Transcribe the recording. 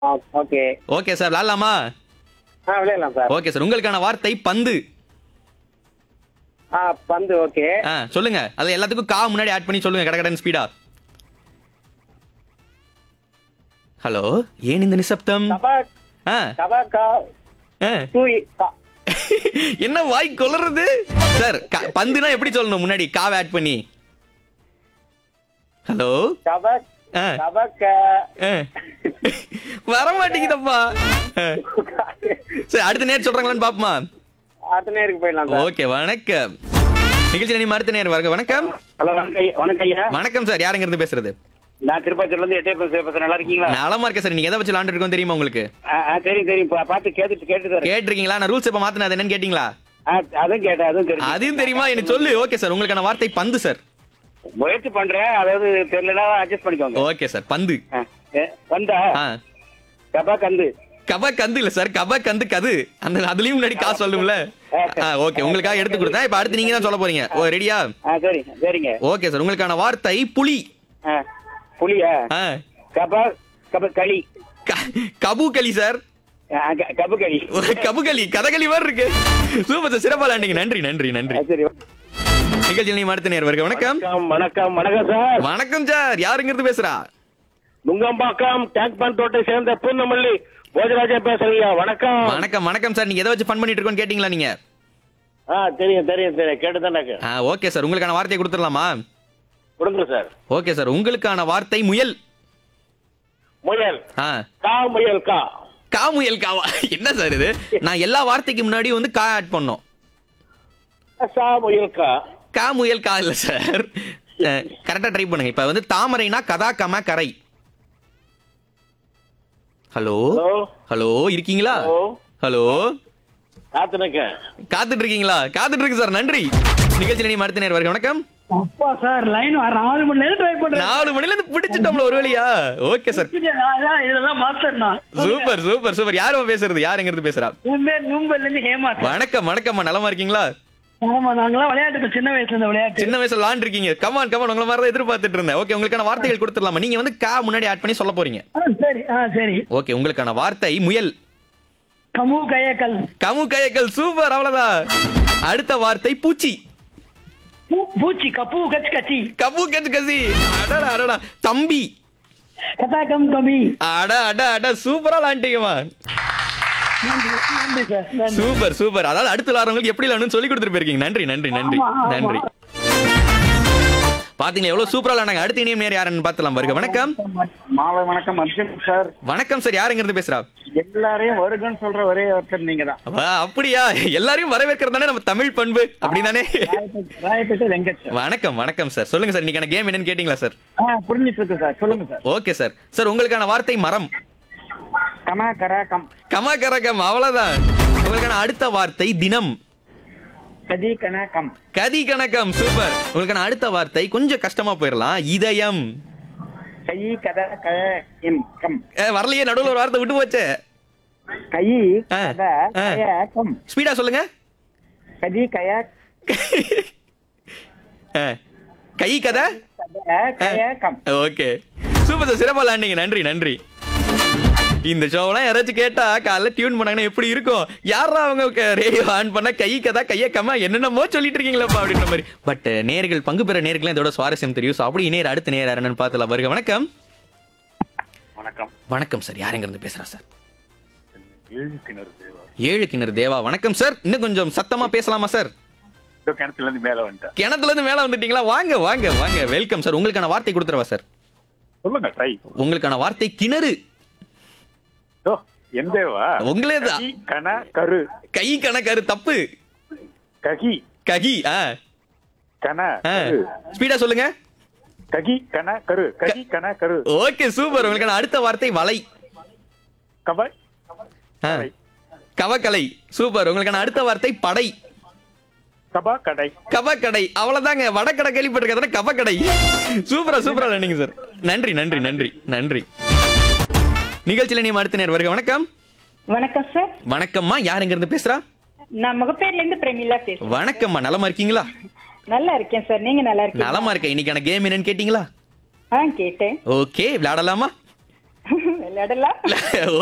Okay okay sir விளாட்லாமா ஆ விளையாடலாம் சார் ஓகே சார் உங்களுக்கான வார்த்தை பந்து ஆ பந்து ஓகே ஆ சொல்லுங்க அது எல்லாத்துக்கும் கா முன்னாடி ஆட் பண்ணி சொல்லுங்க கடகடன் ஸ்பீடா ஹலோ ஏன் இந்த நிசப்தம் கபா ஆ கபா கா ஆ. தூய் கா- என்ன வாய் கொளறது சார் க- பந்துனா எப்படி சொல்லணும் முன்னாடி காவை ஆட் பண்ணி ஹலோ கபா ஆ கபா க ஆ. வர மாட்டேங்குதப்பா ஆ. சரி அடுத்த நேரம் சொல்றாங்களான்னு பாப்போமா அடுத்த நேருக்கு போயிடலாம் சார் ஓகே வணக்கம் நிகழ்ச்சி நீ அடுத்த நேரம் வருக வணக்கம் ஹலோ வணக்கம் ஐயா. வணக்கம் ஐயா வணக்கம் சார் யாருங்க இருந்து பேசுறது நான் திருப்பத்தூர்ல இருந்து எட்டே பேசுறேன் நல்லா இருக்கீங்களா நலமா இருக்கேன் சார் நீங்க எதை வச்சு விளாண்டு இருக்கோம் தெரியுமா உங்களுக்கு ஆ, ஆ, தெரியும் தெரியும் பா- பார்த்து கேட்டுட்டு கேட்டு தரேன் கேட்டிருக்கீங்களா நான் ரூல்ஸ் இப்ப மாத்தினது என்னன்னு கேட்டீங்களா ஆ, அதுவும் கேட்டேன் அதுவும் தெரியும் அதையும் தெரியுமா எனக்கு சொல்லு ஓகே சார் உங்களுக்கான வார்த்தை பந்து சார் முயற்சி பண்றேன் அதாவது தெரியலனா அட்ஜஸ்ட் பண்ணிக்கோங்க ஓகே சார் பந்து ஆ, ஏ, வந்தா ஆ கபா கந்து கப கந்து இல்ல சார் கப கந்து கது அந்த அதுலயும் முன்னாடி காசு சொல்லுங்கள ஓகே உங்களுக்காக எடுத்து கொடுத்தேன் இப்ப அடுத்து நீங்க தான் சொல்ல போறீங்க ஓ ரெடியா ஆ சரி சரிங்க ஓகே சார் உங்களுக்கான வார்த்தை புலி ஆ, புலியா ஆ. கபா கப களி க- கபு களி சார் ஆ, க- கபு களி கபுகளி கதகளி மாதிரி இருக்கு சூப்பர் சார் சிறப்பா விளையாண்டீங்க நன்றி நன்றி நன்றி ஆ, சரி நிகழ்ச்சி நீ அடுத்த நேரம் வருக வணக்கம் வணக்கம் வணக்கம் வணக்கம் சார் வணக்கம் சார் யாருங்கிறது பேசுறா நுங்கம்பாக்கம் டேங்க் பண்ட் தோட்டை சேர்ந்த பூர்ணமல்லி போஜராஜா பேசுறீங்க வணக்கம் வணக்கம் வணக்கம் சார் நீங்க எதை வச்சு ஃபன் பண்ணிட்டு இருக்கோன்னு கேட்டீங்களா நீங்க ஆ தெரியும் தெரியும் தெரியும் கேட்டுதானே ஆ ஓகே சார் உங்களுக்கான வார்த்தையை கொடுத்துடலாமா கொடுங்க சார் ஓகே சார் உங்களுக்கான வார்த்தை முயல் முயல் ஆ கா முயல் கா கா முயல் காவா என்ன சார் இது நான் எல்லா வார்த்தைக்கு முன்னாடி வந்து கா ஆட் பண்ணோம் சா முயல் கா கா முயல் கா இல்ல சார் கரெக்டா ட்ரை பண்ணுங்க இப்ப வந்து தாமரைனா கதா கம கரை ஹலோ ஹலோ ஹலோ இருக்கீங்களா ஹலோ ஹலோ காத்துனக்க காத்துட்டு இருக்கீங்களா காத்துட்டு இருக்கு சார் நன்றி நிகழ்ச்சி நீ அடுத்த நேரம் வருக வணக்கம் அப்பா சார் லைன் நாலு மணி நேரம் ட்ரை பண்றேன் நாலு மணில இருந்து பிடிச்சிட்டோம்ல ஒரு வழியா ஓகே சார் அதான் இதெல்லாம் மாஸ்டர் நான் சூப்பர் சூப்பர் சூப்பர் யாரும் பேசுறது யார் எங்க இருந்து பேசுறா என் பேர் நூம்பல்ல இருந்து ஹேமா சார் வணக்கம் வணக்கம்மா நலமா இருக்கீங்களா ஆமா நாங்களாம் விளையாட்டு சின்ன வயசுல இருந்த விளையாட்டு சின்ன வயசுல விளாண்டு இருக்கீங்க கமான் கமான் உங்களை மாதிரி தான் எதிர்பார்த்துட்டு இருந்தேன் ஓகே உங்களுக்கான வார்த்தைகள் கொடுத்துடலாமா நீங்க வந்து கா முன்னாடி ஆட் பண்ணி சொல்ல போறீங்க ஆ, சரி ஆ சரி ஓகே உங்களுக்கான வார்த்தை முயல் கமு கையக்கல் கமு கயக்கல் சூப்பர் அவ்வளவுதான் அடுத்த வார்த்தை பூச்சி பூ- பூச்சி கப்பு கச்சி கச்சி கபு கச்சு கசி அடடா அடடா தம்பி கதாக்கம் கமி அட அட அட சூப்பரா விளாண்டீங்கம்மா நன்றி நன்றி சார் நன்றி சூப்பர் சூப்பர் அதாவது அடுத்து விளாடுறவங்களுக்கு எப்படி விளாடணும்னு சொல்லி கொடுத்துட்டு போயிருக்கீங்க நன்றி நன்றி நன்றி ஆமா, ஆமா. நன்றி பாத்தீங்களா எவ்வளவு சூப்பரா விளாண்டாங்க அடுத்த இனியும் நேர் யாருன்னு பார்த்தலாம் வருக வணக்கம் மாலை வணக்கம் அர்ஜுன் சார் வணக்கம் சார் யாருங்கிறது பேசுறா எல்லாரையும் வருகன்னு சொல்ற ஒரே ஒருத்தர் நீங்க தான் வா, அப்படியா எல்லாரையும் வரவேற்கிறது தானே நம்ம தமிழ் பண்பு அப்படிதானே ராயப்பேட்டை வெங்கட் சார் வணக்கம் வணக்கம் சார் சொல்லுங்க சார் இன்னைக்கான கேம் என்னன்னு கேட்டீங்களா சார் ஆ புரிஞ்சிட்டு இருக்கு சார் சொல்லுங்க சார் ஓகே சார் சார் உங்களுக்கான வார்த்தை மரம் கமா கரா கம் கமா கரகம் அவ்வளவுதான் உங்களுக்கான அடுத்த வார்த்தை தினம் கதி கனா கம் கதி கணக்கம் சூப்பர் உங்களுக்கான அடுத்த வார்த்தை கொஞ்சம் கஷ்டமா போயிடலாம் இதயம் கை கத க இம் கம் ஏ, வரலையே நடுவுல ஒரு வார்த்தை விட்டு போச்சே கை ஆ, கத ஆ. கய கம் ஸ்பீடா சொல்லுங்க கதி கய ஆ, கை கதை கத கய கம் ஓகே சூப்பர் சார் சிறப்பா விளாண்டீங்க நன்றி நன்றி இந்த ஷோவெல்லாம் யாராச்சும் கேட்டா காலைல டியூன் பண்ணாங்கன்னா எப்படி இருக்கும் யாரா அவங்க ரேடியோ ஆன் பண்ண கை கதா கைய கம்மா என்னென்னமோ சொல்லிட்டு இருக்கீங்களப்பா அப்படின்ற மாதிரி பட் நேர்கள் பங்கு பெற நேர்கள் இதோட சுவாரஸ்யம் தெரியும் ஸோ அப்படி நேர் அடுத்த நேர் யாருன்னு பார்த்தலாம் வருக வணக்கம் வணக்கம் வணக்கம் சார் யாருங்க இருந்து பேசுறா சார் ஏழு கிணறு தேவா ஏழு கிணறு தேவா வணக்கம் சார் இன்னும் கொஞ்சம் சத்தமா பேசலாமா சார் இதோ கிணத்துல இருந்து மேல வந்துட்டேன் கிணத்துல இருந்து மேல வந்துட்டீங்களா வாங்க வாங்க வாங்க வெல்கம் சார் உங்களுக்கான வார்த்தை கொடுத்துருவா சார் சொல்லுங்க ட்ரை உங்களுக்கான வார்த்தை கிணறு ஓ என் தேவா உங்களே தான் ககி கன கரு கை கணக்கரு தப்பு ககி ககி ஆ கன ஆ. கரு ஸ்பீடா சொல்லுங்க ககி கன கரு ககி கன கரு ஓகே சூப்பர் உங்களுக்கான அடுத்த வார்த்தை வலை கப ஆ. கவக்கலை சூப்பர் உங்களுக்கான அடுத்த வார்த்தை படை கபா கடை கவக்கடை அவ்வளவுதாங்க வடக்கடை கேள்விப்பட்டிருக்கதானே கவக்கடை சூப்பரா சூப்பரா நீங்க சார் நன்றி நன்றி நன்றி நன்றி நிகழ்ச்சியில நீ அடுத்த நேர் வருக வணக்கம் வணக்கம் சார் வணக்கம்மா யார் எங்க இருந்து பேசுறா நான் முகப்பேர்ல இருந்து பிரமிளா பேசுறேன் வணக்கம்மா நலமா இருக்கீங்களா நல்லா இருக்கேன் சார் நீங்க நல்லா இருக்கீங்க நலமா இருக்கேன் இன்னைக்கான கேம் என்னன்னு கேட்டீங்களா ஆ கேட்டேன் ஓகே விளையாடலாமா விளையாடலாம்